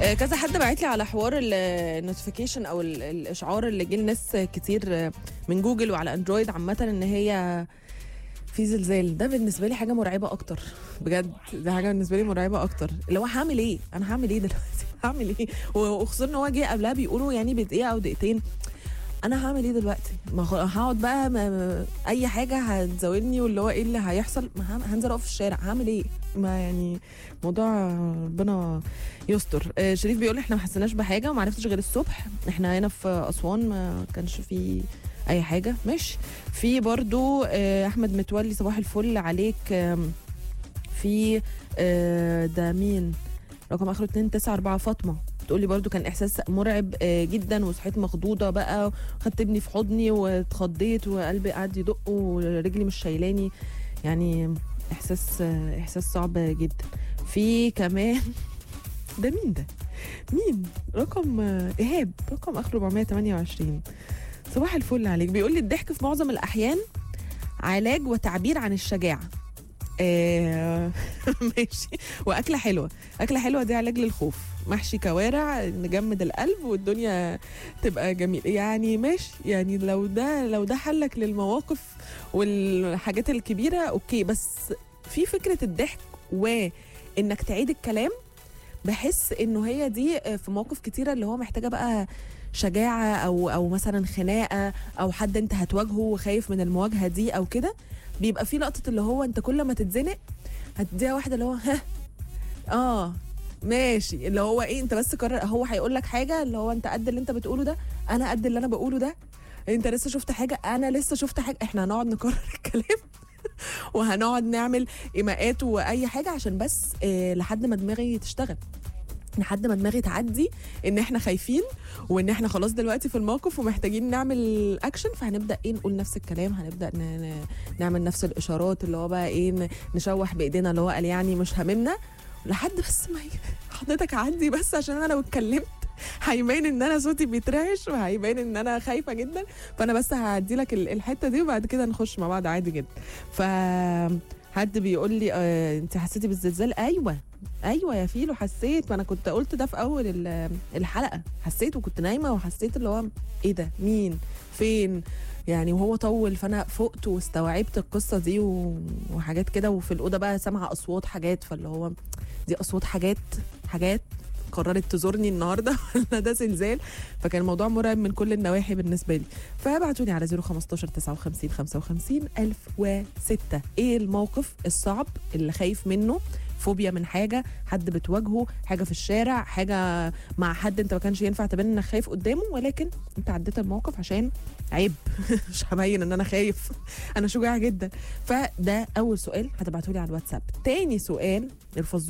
آه، كذا حد بعت لي على حوار النوتيفيكيشن او ال- الاشعار اللي جه لناس كتير آه، من جوجل وعلى اندرويد عامه ان هي في زلزال ده بالنسبه لي حاجه مرعبه اكتر بجد ده حاجه بالنسبه لي مرعبه اكتر اللي هو هعمل ايه انا هعمل ايه دلوقتي هعمل ايه وخصوصا ان هو جه قبلها بيقولوا يعني بدقيقه او دقيقتين انا هعمل ايه دلوقتي ما خ- هقعد بقى ما ما- اي حاجه هتزاولني واللي هو ايه اللي هيحصل ما هم- هنزل اقف في الشارع هعمل ايه ما يعني موضوع ربنا يستر آه، شريف بيقول احنا ما حسيناش بحاجه وما عرفتش غير الصبح احنا هنا في اسوان ما كانش في اي حاجه ماشي في برضو آه، احمد متولي صباح الفل عليك آم، في آه، ده مين رقم اخره 294 فاطمه بتقولي برضو كان احساس مرعب آه، جدا وصحيت مخضوضه بقى خدت ابني في حضني واتخضيت وقلبي قعد يدق ورجلي مش شايلاني يعني احساس آه، احساس صعب جدا في كمان ده مين ده مين رقم آه، ايهاب رقم اخره 428 صباح الفل عليك بيقول لي الضحك في معظم الاحيان علاج وتعبير عن الشجاعه آه، ماشي واكله حلوه اكله حلوه دي علاج للخوف محشي كوارع نجمد القلب والدنيا تبقى جميله يعني ماشي يعني لو ده لو ده حلك للمواقف والحاجات الكبيره اوكي بس في فكره الضحك وانك تعيد الكلام بحس انه هي دي في مواقف كتيره اللي هو محتاجه بقى شجاعه او او مثلا خناقه او حد انت هتواجهه وخايف من المواجهه دي او كده بيبقى في لقطه اللي هو انت كل ما تتزنق هتديها واحده اللي هو ها اه ماشي اللي هو ايه انت بس قرر هو هيقول لك حاجه اللي هو انت قد اللي انت بتقوله ده انا قد اللي انا بقوله ده انت لسه شفت حاجه انا لسه شفت حاجه احنا هنقعد نكرر الكلام وهنقعد نعمل ايماءات واي حاجه عشان بس إيه لحد ما دماغي تشتغل لحد ما دماغي تعدي ان احنا خايفين وان احنا خلاص دلوقتي في الموقف ومحتاجين نعمل اكشن فهنبدا ايه نقول نفس الكلام هنبدا ن... ن... نعمل نفس الاشارات اللي هو بقى ايه ن- نشوح بايدينا اللي هو قال يعني مش هاممنا لحد بس ما ي- حضرتك عدي بس عشان انا لو اتكلمت هيبان ان انا صوتي بيترعش وهيبان ان انا خايفه جدا فانا بس هعدي لك ال- الحته دي وبعد كده نخش مع بعض عادي جدا ف حد بيقول لي آه انت حسيتي بالزلزال ايوه ايوه يا فيلو حسيت ما انا كنت قلت ده في اول ال- الحلقه حسيت وكنت نايمه وحسيت اللي هو ايه ده مين فين يعني وهو طول فانا فقت واستوعبت القصه دي و- وحاجات كده وفي الاوضه بقى سامعه اصوات حاجات فاللي هو دي اصوات حاجات حاجات قررت تزورني النهارده ولا ده زلزال فكان الموضوع مرعب من كل النواحي بالنسبه لي فابعتوني على 015 59 55 1006 ايه الموقف الصعب اللي خايف منه فوبيا من حاجه حد بتواجهه حاجه في الشارع حاجه مع حد انت ما كانش ينفع تبان انك خايف قدامه ولكن انت عديت الموقف عشان عيب مش هبين ان انا خايف انا شجاع جدا فده اول سؤال هتبعتولي على الواتساب تاني سؤال الفزوره